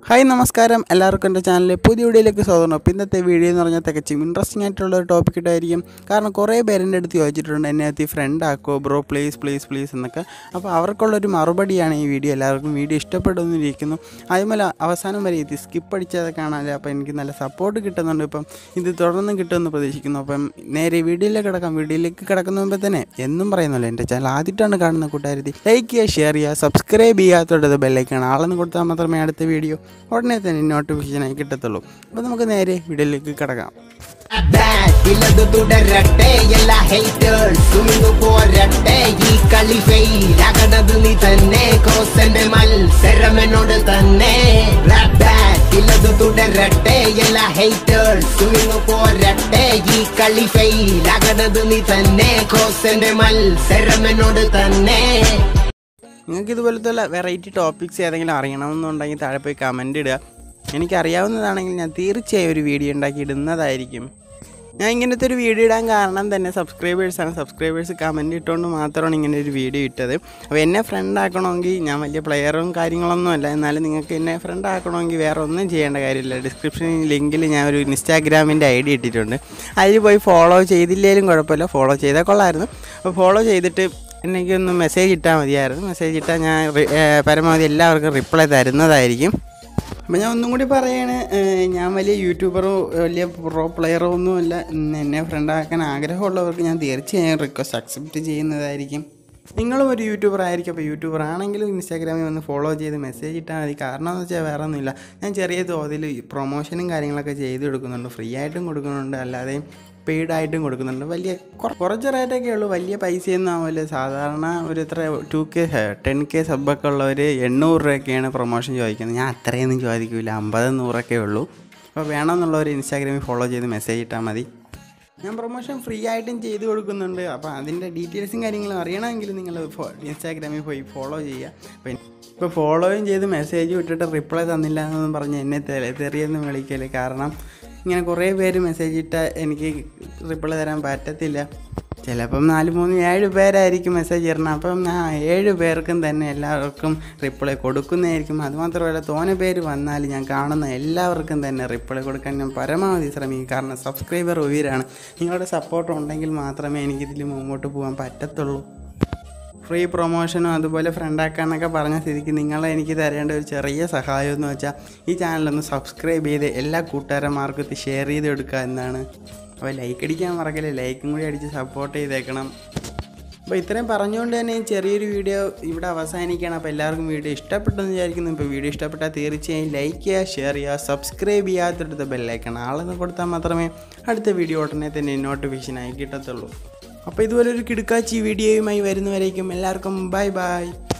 hi നമസ്കാരം എല്ലാവർക്കും എൻ്റെ ചാനലിലെ പുതിയ വീഡിയോയിലേക്ക് സ്വാഗതം അപ്പോൾ ഇന്നത്തെ വീഡിയോ എന്ന് പറഞ്ഞാൽ തികച്ചും ഇൻട്രസ്റ്റിംഗ് ആയിട്ടുള്ള ഒരു ടോപ്പിക് ഇട്ടായിരിക്കും കാരണം കുറേ പേര് എൻ്റെ അടുത്ത് ചോദിച്ചിട്ടുണ്ട് എന്നെ എത്തി ഫ്രണ്ട് ആക്കോ ബ്രോ പ്ലീസ് പ്ലീസ് പ്ലീസ് എന്നൊക്കെ അപ്പോൾ അവർക്കുള്ളൊരു മറുപടിയാണ് ഈ വീഡിയോ എല്ലാവർക്കും വീഡിയോ ഇഷ്ടപ്പെടുന്നിരിക്കുന്നു അതുപോലെ അവസാനം വരെ ഇത് സ്കിപ്പ് അടിച്ചത് കാണാതെ അപ്പോൾ എനിക്ക് നല്ല സപ്പോർട്ട് കിട്ടുന്നുണ്ട് ഇപ്പം ഇത് തുടർന്ന് കിട്ടുമെന്ന് പ്രതീക്ഷിക്കുന്നു അപ്പം നേരെ വീഡിയോയിലേക്ക് കിടക്കാം വീഡിയോയിലേക്ക് കിടക്കുന്ന മുമ്പ് തന്നെ എന്നും പറയുന്നല്ലോ എൻ്റെ ചാനൽ ആദ്യമായിട്ടാണ് കാണുന്ന കൂട്ടുകാരി ലൈക്ക് ചെയ്യുക ഷെയർ ചെയ്യുക സബ്സ്ക്രൈബ് ചെയ്യാത്തോടത് ബെല്ലൈക്കാണ് ആളെന്ന് കൊടുത്താൽ മാത്രമേ അടുത്ത വീഡിയോ ഉടനെ തന്നെ നോട്ടിഫിക്കേഷനായി കിട്ടത്തുള്ളൂ അപ്പോൾ നമുക്ക് നേരെ വീഡിയോയിലേക്ക് കിടക്കാം ബാറ്റിലത് തുടരട്ടെ എല്ലാ ഹേറ്റേഴ്സും ഇന്ന് പോരട്ടെ ഈ കളി ഫെയിലാകണത് നീ തന്നെ കോസന്റെ മത്സരം എന്നോട് തന്നെ ബാറ്റിലത് തുടരട്ടെ എല്ലാ ഹേറ്റേഴ്സും ഇന്ന് പോരട്ടെ ഈ കളി ഫെയിലാകണത് നീ തന്നെ കോസന്റെ മത്സരം എന്നോട് തന്നെ നിങ്ങൾക്ക് ഇതുപോലത്തെ വെറൈറ്റി ടോപ്പിക്സ് ഏതെങ്കിലും അറിയണമെന്നുണ്ടെങ്കിൽ താഴെ പോയി കമൻ്റ് ഇടുക എനിക്കറിയാവുന്നതാണെങ്കിൽ ഞാൻ തീർച്ചയായും ഒരു വീഡിയോ ഉണ്ടാക്കി ഇടുന്നതായിരിക്കും ഞാൻ ഇങ്ങനത്തെ ഒരു വീഡിയോ ഇടാൻ കാരണം തന്നെ സബ്സ്ക്രൈബേഴ്സാണ് സബ്സ്ക്രൈബേഴ്സ് കമൻറ്റ് ഇട്ടുകൊണ്ട് മാത്രമാണ് ഇങ്ങനെ ഒരു വീഡിയോ ഇട്ടത് അപ്പോൾ എന്നെ ഫ്രണ്ട് ആക്കണമെങ്കിൽ ഞാൻ വലിയ പ്ലെയറും കാര്യങ്ങളൊന്നും അല്ല എന്നാലും നിങ്ങൾക്ക് എന്നെ ഫ്രണ്ട് ആക്കണമെങ്കിൽ വേറെ ഒന്നും ചെയ്യേണ്ട കാര്യമില്ല ഡിസ്ക്രിപ്ഷനിൽ ലിങ്കിൽ ഞാൻ ഒരു ഇൻസ്റ്റാഗ്രാമിൻ്റെ ഐ ഡി ഇട്ടിട്ടുണ്ട് അതിൽ പോയി ഫോളോ ചെയ്തില്ലെങ്കിലും കുഴപ്പമില്ല ഫോളോ ചെയ്താൽ കൊള്ളായിരുന്നു അപ്പോൾ ഫോളോ ചെയ്തിട്ട് എനിക്കൊന്ന് മെസ്സേജ് ഇട്ടാൽ മതിയായിരുന്നു മെസ്സേജ് ഇട്ടാൽ ഞാൻ റി- ഏർ പരമാവധി എല്ലാവർക്കും റിപ്ലൈ തരുന്നതായിരിക്കും അപ്പോൾ ഞാൻ ഒന്നും കൂടി പറയാണ് ഏർ ഞാൻ വലിയ യൂട്യൂബറോ വലിയ പ്രോ പ്ലെയറോ ഒന്നുമല്ല ഉം, എന്നെ ഫ്രണ്ടാക്കാൻ ആഗ്രഹമുള്ളവർക്ക് ഞാൻ തീർച്ചയായും റിക്വസ്റ്റ് അക്സെപ്റ്റ് ചെയ്യുന്നതായിരിക്കും നിങ്ങളും ഒരു യൂട്യൂബർ ആയിരിക്കും അപ്പോൾ യൂട്യൂബർ ആണെങ്കിലും ഇൻസ്റ്റാഗ്രാമിൽ വന്ന് ഫോളോ ചെയ്ത് മെസ്സേജ് ഇട്ടാൽ മതി കാരണം എന്ന് വെച്ചാൽ വേറെ ഒന്നുമില്ല ഞാൻ ചെറിയ തോതിൽ പ്രൊമോഷനും കാര്യങ്ങളൊക്കെ ചെയ്ത് കൊടുക്കുന്നുണ്ട് ഫ്രീ ആയിട്ടും കൊടുക്കുന്നുണ്ട് അല്ലാതെയും പെയ്ഡായിട്ടും കൊടുക്കുന്നുണ്ട് വലിയ കുറ- കുറച്ച് റേറ്റൊക്കെ ഉള്ളൂ വലിയ പൈസയൊന്നും ആവില്ല സാധാരണ ഒരു എത്ര ടു കെ ടെൻ കെ സബ്ബൊക്കെ ഉള്ളവർ എണ്ണൂറ് രൂപയൊക്കെയാണ് പ്രൊമോഷൻ ചോദിക്കുന്നത് ഞാൻ അത്രയൊന്നും ചോദിക്കില്ല അമ്പത് നൂറൊക്കെ ഉള്ളൂ അപ്പോൾ വേണമെന്നുള്ളവർ ഇൻസ്റ്റാഗ്രാമിൽ ഫോളോ ചെയ്ത് മെസ്സേജ് ഇട്ടാൽ മതി ഞാൻ പ്രൊമോഷൻ ഫ്രീ ആയിട്ടും ചെയ്ത് കൊടുക്കുന്നുണ്ട് അപ്പോൾ അതിൻ്റെ ഡീറ്റെയിൽസും കാര്യങ്ങളും അറിയണമെങ്കിൽ നിങ്ങൾ ഇൻസ്റ്റാഗ്രാമിൽ പോയി ഫോളോ ചെയ്യുക അപ്പോൾ ഇപ്പോൾ ഫോളോയും ചെയ്ത് മെസ്സേജ് വിട്ടിട്ട് റിപ്ലൈ തന്നില്ല എന്നൊന്നും പറഞ്ഞ് എന്നെ തെറി- തെറിയൊന്നും വിളിക്കല് കാരണം ഇങ്ങനെ കുറേ പേര് മെസ്സേജ് ഇട്ടാൽ എനിക്ക് റിപ്ലൈ തരാൻ പറ്റത്തില്ല ചിലപ്പം നാല് മൂന്ന് ഏഴ് പേരായിരിക്കും മെസ്സേജ് ഇടണം അപ്പം ഞാൻ ഏഴ് പേർക്കും തന്നെ എല്ലാവർക്കും റിപ്ലൈ കൊടുക്കുന്നതായിരിക്കും അതുമാത്രമല്ല തോനെ പേര് വന്നാൽ ഞാൻ കാണുന്ന എല്ലാവർക്കും തന്നെ റിപ്ലൈ കൊടുക്കാൻ ഞാൻ പരമാവധി ശ്രമിക്കും കാരണം സബ്സ്ക്രൈബർ ഉയരാണ് നിങ്ങളുടെ സപ്പോർട്ട് ഉണ്ടെങ്കിൽ മാത്രമേ എനിക്കിതിൽ മുമ്പോട്ട് പോകാൻ പറ്റത്തുള്ളൂ ഫ്രീ പ്രൊമോഷനും അതുപോലെ ഫ്രണ്ടാക്കാന്നൊക്കെ പറഞ്ഞ സ്ഥിതിക്ക് നിങ്ങളെ എനിക്ക് തരേണ്ട ഒരു ചെറിയ സഹായം എന്ന് വെച്ചാൽ ഈ ചാനലൊന്ന് സബ്സ്ക്രൈബ് ചെയ്ത് എല്ലാ കൂട്ടുകാരന്മാർക്കും ഇത് ഷെയർ ചെയ്ത് കൊടുക്കുക എന്നാണ് അപ്പോൾ ലൈക്ക് അടിക്കാൻ മറക്കല്ലേ ലൈക്കും കൂടി അടിച്ച് സപ്പോർട്ട് ചെയ്തേക്കണം അപ്പോൾ ഇത്രയും പറഞ്ഞുകൊണ്ട് തന്നെ ഈ ചെറിയൊരു വീഡിയോ ഇവിടെ അവസാനിക്കുകയാണ് അപ്പോൾ എല്ലാവർക്കും വീഡിയോ ഇഷ്ടപ്പെട്ടെന്ന് വിചാരിക്കുന്നു ഇപ്പോൾ വീഡിയോ ഇഷ്ടപ്പെട്ടാൽ തീർച്ചയായും ലൈക്ക് ചെയ്യുക ഷെയർ ചെയ്യുക സബ്സ്ക്രൈബ് ചെയ്യാത്തടുത്ത് ബെല്ലൈക്കണം ആളെന്ന് കൊടുത്താൽ മാത്രമേ അടുത്ത വീഡിയോ ഉടനെ തന്നെ നോട്ടിഫിക്കേഷനായി കിട്ടത്തുള്ളൂ അപ്പോൾ ഇതുപോലെ ഒരു കിടുക്കാച്ചി വീഡിയോയുമായി വരുന്നവരേക്കും എല്ലാവർക്കും ബൈ ബൈ